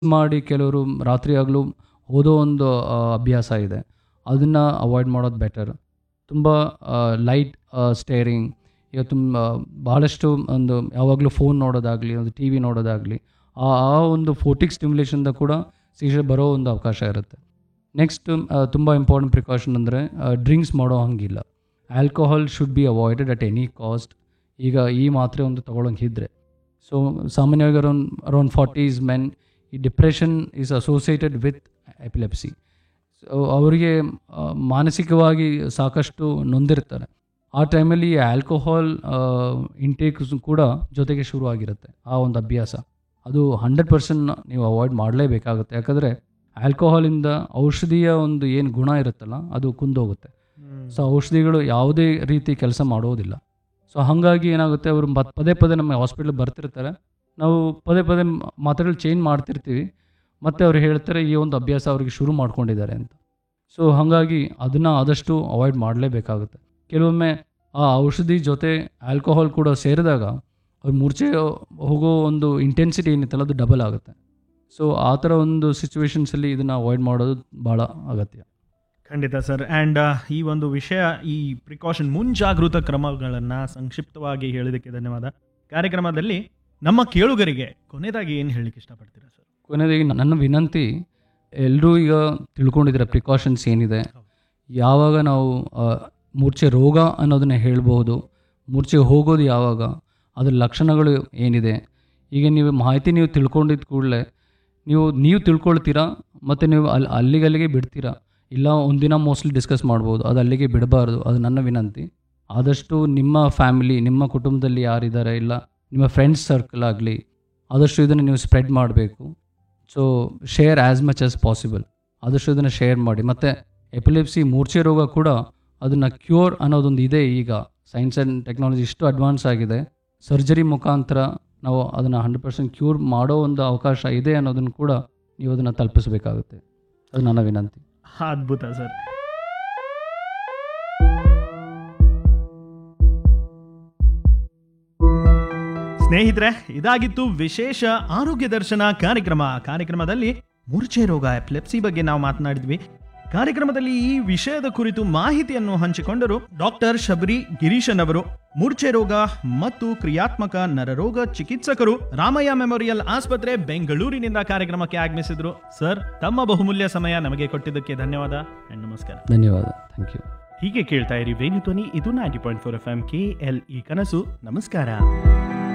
ಮಾಡಿ ಕೆಲವರು ರಾತ್ರಿ ಹಗಲು ಓದೋ ಒಂದು ಆ, ಅಭ್ಯಾಸ ಇದೆ ಅದನ್ನು ಅವಾಯ್ಡ್ ಮಾಡೋದು ಬೆಟರ್ ತುಂಬ ಲೈಟ್ ಸ್ಟೇರಿಂಗ್ ಈಗ ತುಂಬ ಭಾಳಷ್ಟು ಒಂದು ಯಾವಾಗಲೂ ಫೋನ್ ನೋಡೋದಾಗಲಿ ಒಂದು ಟಿ ವಿ ನೋಡೋದಾಗಲಿ ಆ ಆ ಒಂದು ಫೋಟಿಕ್ ಸ್ಟಿಮ್ಯುಲೇಷನ್ದ ಕೂಡ ಸೀಜರ್ ಬರೋ ಒಂದು ಅವಕಾಶ ಇರುತ್ತೆ ನೆಕ್ಸ್ಟ್ ತುಂಬ ಇಂಪಾರ್ಟೆಂಟ್ ಪ್ರಿಕಾಷನ್ ಅಂದರೆ ಡ್ರಿಂಕ್ಸ್ ಮಾಡೋ ಹಂಗಿಲ್ಲ alcohol should be avoided at any cost ಈಗ ಈ ಮಾತ್ರೆ ಒಂದು ತೊಗೊಳಂಗಿದ್ರೆ ಸೊ ಸಾಮಾನ್ಯವಾಗಿ ಅರೌಂಡ್ ಅರೌಂಡ್ ಫಾರ್ಟೀಸ್ ಮೆನ್ ಈ depression is associated with epilepsy so ಅವರಿಗೆ ಆ, ಮಾನಸಿಕವಾಗಿ ಸಾಕಷ್ಟು ನೊಂದಿರ್ತಾರೆ ಆ ಟೈಮಲ್ಲಿ ಆಲ್ಕೋಹಾಲ್ ಇಂಟೇಕ್ ಕೂಡ ಜೊತೆಗೆ ಶುರು ಆಗಿರುತ್ತೆ ಆ ಒಂದು ಅಭ್ಯಾಸ ಅದು ಹಂಡ್ರೆಡ್ ಪರ್ಸೆಂಟ್ ನೀವು ಅವಾಯ್ಡ್ ಮಾಡಲೇಬೇಕಾಗುತ್ತೆ ಯಾಕಂದರೆ ಆಲ್ಕೋಹಾಲಿಂದ ಔಷಧಿಯ ಒಂದು ಏನು ಗುಣ ಇರುತ್ತಲ್ಲ ಅದು ಕುಂದೋಗುತ್ತೆ ಸೊ ಔಷಧಿಗಳು ಯಾವುದೇ ರೀತಿ ಕೆಲಸ ಮಾಡೋದಿಲ್ಲ ಸೊ ಹಾಗಾಗಿ ಏನಾಗುತ್ತೆ ಅವರು ಮತ್ ಪದೇ ಪದೇ ನಮ್ಮ ಹಾಸ್ಪಿಟ್ಲಿಗೆ ಬರ್ತಿರ್ತಾರೆ ನಾವು ಪದೇ ಪದೇ ಮಾತ್ರೆಗಳು ಚೇಂಜ್ ಮಾಡ್ತಿರ್ತೀವಿ ಮತ್ತು ಅವ್ರು ಹೇಳ್ತಾರೆ ಈ ಒಂದು ಅಭ್ಯಾಸ ಅವ್ರಿಗೆ ಶುರು ಮಾಡ್ಕೊಂಡಿದ್ದಾರೆ ಅಂತ ಸೊ ಹಾಗಾಗಿ ಅದನ್ನು ಆದಷ್ಟು ಅವಾಯ್ಡ್ ಮಾಡಲೇಬೇಕಾಗುತ್ತೆ ಕೆಲವೊಮ್ಮೆ ಆ ಔಷಧಿ ಜೊತೆ ಆಲ್ಕೋಹಾಲ್ ಕೂಡ ಸೇರಿದಾಗ ಅವ್ರು ಮೂರ್ಛೆ ಹೋಗೋ ಒಂದು ಇಂಟೆನ್ಸಿಟಿ ಏನಿತ್ತಲ್ಲ ಅದು ಡಬಲ್ ಆಗುತ್ತೆ ಸೊ ಆ ಥರ ಒಂದು ಸಿಚುವೇಶನ್ಸಲ್ಲಿ ಇದನ್ನು ಅವಾಯ್ಡ್ ಮಾಡೋದು ಭಾಳ ಅಗತ್ಯ ಖಂಡಿತ ಸರ್ ಆ್ಯಂಡ್ ಈ ಒಂದು ವಿಷಯ ಈ ಪ್ರಿಕಾಷನ್ ಮುಂಜಾಗೃತ ಕ್ರಮಗಳನ್ನು ಸಂಕ್ಷಿಪ್ತವಾಗಿ ಹೇಳಿದ್ದಕ್ಕೆ ಧನ್ಯವಾದ ಕಾರ್ಯಕ್ರಮದಲ್ಲಿ ನಮ್ಮ ಕೇಳುಗರಿಗೆ ಕೊನೆಯದಾಗಿ ಏನು ಹೇಳಲಿಕ್ಕೆ ಇಷ್ಟಪಡ್ತೀರಾ ಸರ್ ಕೊನೆಯದಾಗಿ ನನ್ನ ವಿನಂತಿ ಎಲ್ಲರೂ ಈಗ ತಿಳ್ಕೊಂಡಿದ್ದಾರೆ ಪ್ರಿಕಾಷನ್ಸ್ ಏನಿದೆ ಯಾವಾಗ ನಾವು ಆ, ಮೂರ್ಛೆ ರೋಗ ಅನ್ನೋದನ್ನ ಹೇಳ್ಬೋದು ಮೂರ್ಛೆ ಹೋಗೋದು ಯಾವಾಗ ಅದ್ರ ಲಕ್ಷಣಗಳು ಏನಿದೆ ಈಗ ನೀವು ಮಾಹಿತಿ ನೀವು ತಿಳ್ಕೊಂಡಿದ್ದ ಕೂಡಲೇ ನೀವು ನೀವು ತಿಳ್ಕೊಳ್ತೀರಾ ಮತ್ತು ನೀವು ಅಲ್ಲಿ ಅಲ್ಲಿಗಲ್ಲಿಗೆ ಬಿಡ್ತೀರಾ ಇಲ್ಲ ಒಂದಿನ ಮೋಸ್ಟ್ಲಿ ಡಿಸ್ಕಸ್ ಮಾಡ್ಬೋದು ಅದು ಅಲ್ಲಿಗೆ ಬಿಡಬಾರ್ದು ಅದು ನನ್ನ ವಿನಂತಿ ಆದಷ್ಟು ನಿಮ್ಮ ಫ್ಯಾಮಿಲಿ ನಿಮ್ಮ ಕುಟುಂಬದಲ್ಲಿ ಯಾರಿದ್ದಾರೆ ಇಲ್ಲ ನಿಮ್ಮ ಫ್ರೆಂಡ್ಸ್ ಸರ್ಕಲ್ ಆಗಲಿ ಆದಷ್ಟು ಇದನ್ನು ನೀವು ಸ್ಪ್ರೆಡ್ ಮಾಡಬೇಕು so share as much as possible ಆದಷ್ಟು ಇದನ್ನು ಶೇರ್ ಮಾಡಿ ಮತ್ತು ಎಪಿಲೆಪ್ಸಿ ಮೂರ್ಛೆ ರೋಗ ಕೂಡ ಅದನ್ನು ಕ್ಯೂರ್ ಅನ್ನೋದೊಂದು ಇದೆ ಈಗ ಸೈನ್ಸ್ ಆ್ಯಂಡ್ ಟೆಕ್ನಾಲಜಿ ಇಷ್ಟು ಅಡ್ವಾನ್ಸ್ ಆಗಿದೆ ಸರ್ಜರಿ ಮುಖಾಂತರ ನಾವು ಅದನ್ನು ಹಂಡ್ರೆಡ್ ಪರ್ಸೆಂಟ್ ಕ್ಯೂರ್ ಮಾಡೋ ಒಂದು ಅವಕಾಶ ಇದೆ ಅನ್ನೋದನ್ನು ಕೂಡ ನೀವು ಅದನ್ನು ತಲುಪಿಸಬೇಕಾಗುತ್ತೆ ಅದು ನನ್ನ ವಿನಂತಿ ಅದ್ಭುತ ಸರ್ ಸ್ನೇಹಿತರೆ ಇದಾಗಿತ್ತು ವಿಶೇಷ ಆರೋಗ್ಯ ದರ್ಶನ ಕಾರ್ಯಕ್ರಮ ಕಾರ್ಯಕ್ರಮದಲ್ಲಿ ಮೂರ್ಛೆ ರೋಗ ಎಪಿಲೆಪ್ಸಿ ಬಗ್ಗೆ ನಾವು ಮಾತನಾಡಿದ್ವಿ ಕಾರ್ಯಕ್ರಮದಲ್ಲಿ ಈ ವಿಷಯದ ಕುರಿತು ಮಾಹಿತಿಯನ್ನು ಹಂಚಿಕೊಂಡರು ಡಾಕ್ಟರ್ ಶಬರಿ ಗಿರೀಶನ್ ಅವರು ಮೂರ್ಛೆ ರೋಗ ಮತ್ತು ಕ್ರಿಯಾತ್ಮಕ ನರರೋಗ ಚಿಕಿತ್ಸಕರು ರಾಮಯ್ಯ ಮೆಮೋರಿಯಲ್ ಆಸ್ಪತ್ರೆ ಬೆಂಗಳೂರಿನಿಂದ ಕಾರ್ಯಕ್ರಮಕ್ಕೆ ಆಗಮಿಸಿದ್ರು ಸರ್ ತಮ್ಮ ಬಹುಮೂಲ್ಯ ಸಮಯ ನಮಗೆ ಕೊಟ್ಟಿದ್ದಕ್ಕೆ ಧನ್ಯವಾದ and ನಮಸ್ಕಾರ ಧನ್ಯವಾದ ಥ್ಯಾಂಕ್ ಯು ಹೀಗೆ ಕೇಳ್ತಾ ಇರಿ ವೇಣು ಧ್ವನಿ ಇದು ninety point four F M K L E Kanasu ನಮಸ್ಕಾರ